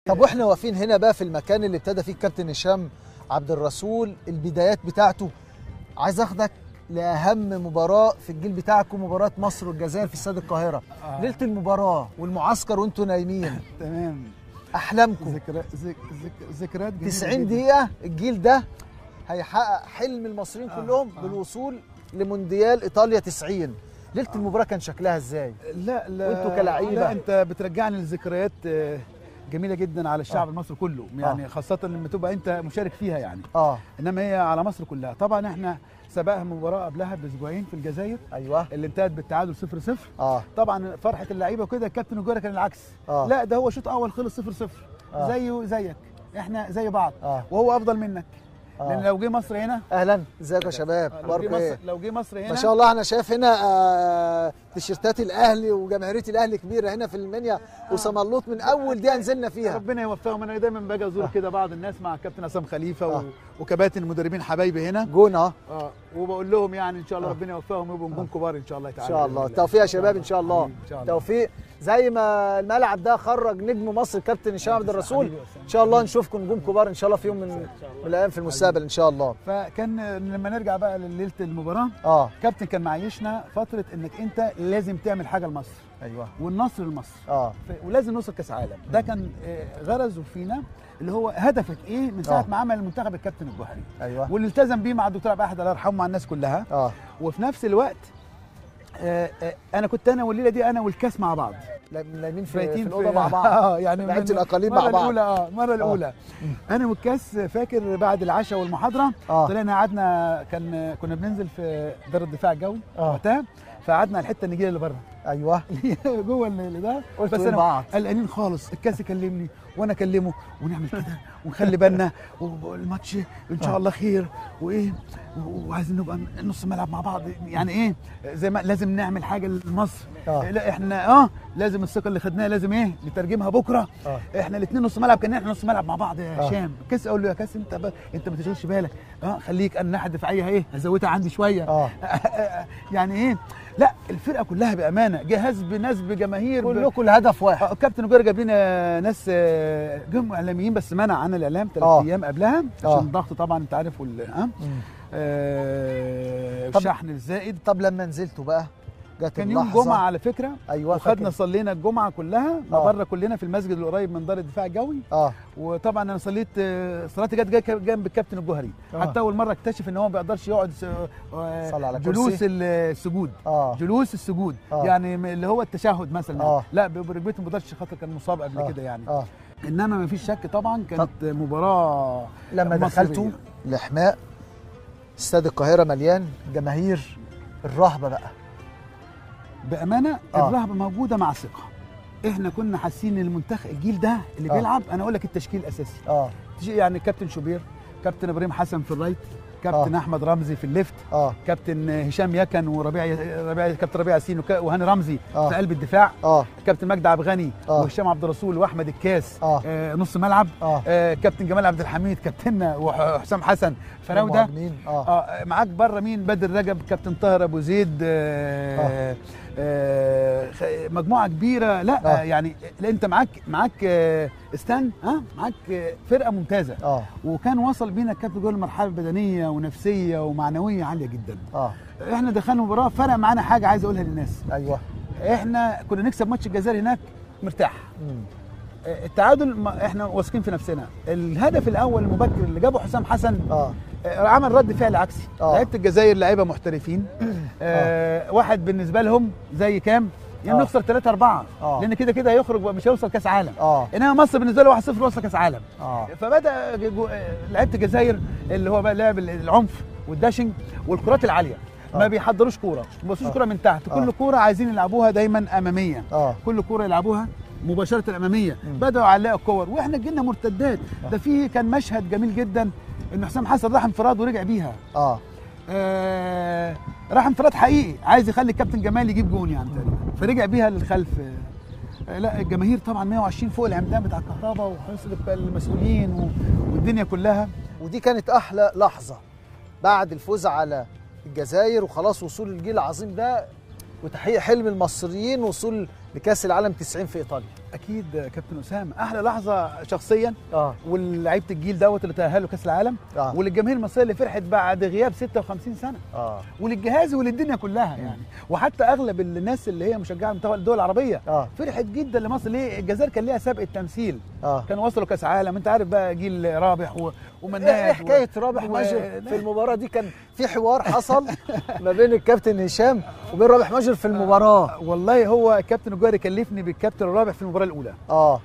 طب واحنا واقفين هنا بقى في المكان اللي ابتدى فيه الكابتن هشام عبد الرسول البدايات بتاعته عايز اخدك لاهم مباراه في الجيل بتاعكم مباراه مصر والجزائر في استاد القاهره آه. ليله المباراه والمعسكر وانتوا نايمين تمام احلامكم ذكرى ذك... ذك... ذكريات جميلة 90 جداً. دقيقه الجيل ده هيحقق حلم المصريين آه، كلهم آه. بالوصول لمونديال ايطاليا 90 ليله المباراه كان شكلها ازاي لا لا وانتوا كلاعيبة. لا انت بترجعني لذكريات آه، جميله جدا على الشعب آه. المصري كله يعني خاصه لما تبقى انت مشارك فيها يعني اه انما هي على مصر كلها طبعا احنا سبقها مباراه قبلها باسبوعين في الجزائر ايوه اللي انتهت بالتعادل 0 0 اه طبعا فرحه اللعيبه وكده الكابتن الجوهري كان العكس آه. لا ده هو شوط اول خلص 0 0 آه. زيه زيك احنا زي بعض اه وهو افضل منك آه. لان لو جه مصر هنا اهلا ازيكم يا شباب لو جه اخباركم مصر ايه لو جه مصر هنا ما شاء الله انا شايف هنا آه، تيشيرتات الاهلي وجماهيريه الاهلي كبيره هنا في المنيا وسملوط من اول دقيقه نزلنا فيها ربنا يوفقهم انا دايما باجي ازور آه. كده بعض الناس مع كابتن عصام خليفه آه. و... وكباتن المدربين حبايبي هنا جون اه اه وبقول لهم يعني ان شاء الله آه. ربنا يوفقهم يبقوا نجوم كبار ان شاء الله ان تعالى شاء بإذن الله توفيق يا شباب ان شاء الله حبيبي، ان شاء الله توفيق زي ما الملعب ده خرج نجم مصر الكابتن هشام عبد الرسول حبيبي، ان شاء الله نشوفكم نجوم كبار ان شاء الله في يوم من, من الايام في المستقبل ان شاء الله فكان لما نرجع بقى لليله المباراه اه كابتن كان معيشنا فتره انك انت لازم تعمل حاجه لمصر ايوه والنصر لمصر اه ف- ولازم نوصل كاس عالم ده كان آه، غرزه فينا اللي هو هدفك ايه من ساعه آه. ما عمل المنتخب الكابتن الجوهري ايوه واللي التزم بيه مع الدكتور عبد الاحد الله يرحمه مع الناس كلها اه وفي نفس الوقت آه، آه، انا كنت انا والليله دي انا والكاس مع بعض نايمين في, في فايتين الاوضه مع بعض اه يعني لعيبة من- الأقاليم المرة مع بعض. الاولى اه المره الاولى انا والكاس فاكر بعد العشاء والمحاضره اه طلعنا قعدنا كان كنا بننزل في دار الدفاع الجوي آه. وقتها فقعدنا على الحته النجيله اللي بره ايوه جوه اللي ده قلتوا بس ايه انا لبعض قلقانين خالص الكاس يكلمني وانا اكلمه ونعمل كده ونخلي بالنا والماتش ان شاء آه. الله خير وايه وعايزين نبقى نص ملعب مع بعض يعني ايه زي ما لازم نعمل حاجه لمصر آه. لا احنا اه لازم الثقه اللي خدناها لازم ايه نترجمها بكره اه احنا الاثنين نص ملعب كان احنا نص ملعب مع بعض يا آه. هشام كاس اقول له يا كاس انت ب... انت ما تشغلش بالك اه خليك انا ناحيه دفاعيه ايه هزودها عندي شويه اه يعني ايه لا الفرقه كلها بامانه جهاز بناس بجماهير ب... كلكم الهدف واحد آه، كابتن جوهر جاب لنا ناس آه، جم اعلاميين بس منع عن الاعلام ثلاث آه. ايام قبلها آه. عشان الضغط طبعا انت عارف وال آه، مم. آه، طب- الشحن الزائد طب لما نزلتوا بقى جت كان يوم اللحظة. جمعه على فكره ايوه وخدنا فاكر. صلينا الجمعه كلها آه. بره كلنا في المسجد القريب من دار الدفاع الجوي اه وطبعا انا صليت آه، صلاتي جت جت جنب الكابتن الجوهري آه. حتى اول مره اكتشف ان هو ما بيقدرش يقعد س- آه، صلى على جلوس كرسي. السجود اه جلوس السجود آه. يعني م- اللي هو التشهد مثلا آه. لا ب- بركبته ما قدرش خاطر كان مصاب قبل آه. كده يعني اه انما ما فيش شك طبعا كانت مباراه لما مصرية. دخلتوا لحماء استاد القاهره مليان جماهير الرهبه بقى بامانه آه. الرهبه موجوده مع الثقه احنا كنا حاسين ان المنتخب الجيل ده اللي آه. بيلعب انا اقول لك التشكيل الاساسي اه يعني كابتن شوبير كابتن ابراهيم حسن في الرايت كابتن آه. احمد رمزي في الليفت اه كابتن هشام يكن وربيع ربيع كابتن ربيع ياسين وك- وهاني رمزي آه. في قلب الدفاع اه كابتن مجدي عبد الغني آه. وهشام عبد الرسول واحمد الكاس آه. آه نص ملعب اه آه كابتن جمال عبد الحميد كابتننا وحسام حسن فراوده المهاجمين. اه اه معاك بره مين بدر رجب كابتن طاهر ابو زيد آه آه. آه خ- مجموعه كبيره لا آه. آه. يعني لا انت معاك معاك آه استان ها معاك آه فرقه ممتازه اه وكان وصل بينا الكابتن جول مرحله بدنيه ونفسيه ومعنويه عاليه جدا اه احنا دخلنا المباراه فرق معانا حاجه عايز اقولها للناس ايوه احنا كنا نكسب ماتش الجزائر هناك مرتاح مم. التعادل ما- احنا واثقين في نفسنا الهدف الاول المبكر اللي جابه حسام حسن اه آه، عمل رد فعل عكسي آه. لعيبه الجزائر لعيبه محترفين آه واحد بالنسبه لهم زي كام يعني آه. نخسر 3 4 آه. لان كده كده هيخرج بقى مش هيوصل كاس عالم اه انما مصر بالنسبه له 1 0 وصل كاس عالم اه فبدا جو- آه، لعيبه الجزائر اللي هو بقى لعب العنف والداشنج والكرات العاليه آه. ما بيحضروش كوره ما بيبصوش آه. كوره من تحت آه. كل كوره عايزين يلعبوها دايما اماميه اه كل كوره يلعبوها مباشره اماميه مم. بداوا يعلقوا الكور واحنا جينا مرتدات آه. ده في كان مشهد جميل جدا ان حسام حسن راح انفراد ورجع بيها اه آه راح انفراد حقيقي عايز يخلي الكابتن جمال يجيب جون يعني تقريبا فرجع بيها للخلف آه لا الجماهير طبعا 120 فوق العمدان بتاع الكهرباء وحصل المسؤولين و- والدنيا كلها ودي كانت احلى لحظه بعد الفوز على الجزائر وخلاص وصول الجيل العظيم ده وتحقيق حلم المصريين وصول لكاس العالم 90 في ايطاليا اكيد كابتن اسامه احلى لحظه شخصيا اه ولعيبه الجيل دوت اللي تاهلوا كاس العالم اه وللجماهير المصريه اللي فرحت بعد غياب 56 سنه اه وللجهاز وللدنيا كلها يعني وحتى اغلب الناس اللي هي مشجعه منتخب الدول العربيه اه فرحت جدا لمصر ليه الجزائر كان ليها سابقه تمثيل اه كانوا وصلوا كاس عالم انت عارف بقى جيل رابح و... ومناد ايه حكايه رابح و- ماجر و- في المباراه دي كان في حوار حصل ما بين الكابتن هشام وبين رابح ماجر في المباراه والله هو كابتن الجوهري كلفني بالكابتن الرابح في المباراه الاولى اه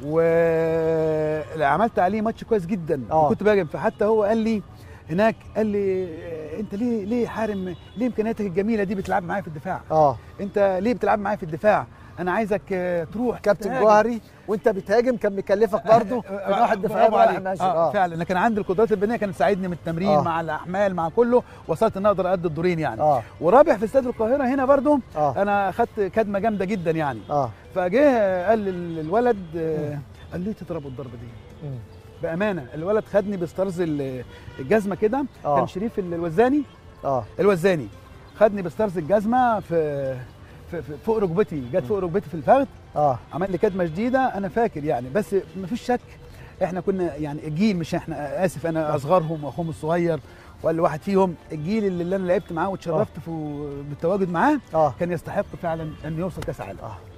وعملت عليه ماتش كويس جدا آه. وكنت باجي فحتى هو قال لي هناك قال لي آه، انت ليه ليه حارم ليه امكانياتك الجميله دي بتلعب معايا في الدفاع اه انت ليه بتلعب معايا في الدفاع انا عايزك آه، تروح كابتن تهاجم. جوهري وانت بتهاجم كان مكلفك برضه آه، من واحد دفاعي برافو وواحد عليك. ماجر آه اه فعلا لكن عندي القدرات البدنيه كانت تساعدني من التمرين آه. مع الاحمال مع كله وصلت ان اقدر ادي الدورين يعني اه ورابح في استاد القاهره هنا برضو اه انا خدت كدمه جامده جدا يعني اه فجه قال لل- الولد آه، قال لي تضربوا الضربه دي مم. بامانه الولد خدني بسترز ال- الجزمه كده آه. كان شريف ال- الوزاني اه الوزاني خدني بسترز الجزمه في, في, في فوق ركبتي جت فوق ركبتي في الفخذ اه عمل لي كدمه شديده انا فاكر يعني بس مفيش شك احنا كنا يعني الجيل مش احنا اسف انا اصغرهم واخوهم الصغير ولا واحد فيهم الجيل اللي انا لعبت معاه واتشرفت في بالتواجد معاه اه كان يستحق فعلا ان يوصل كاس عالم اه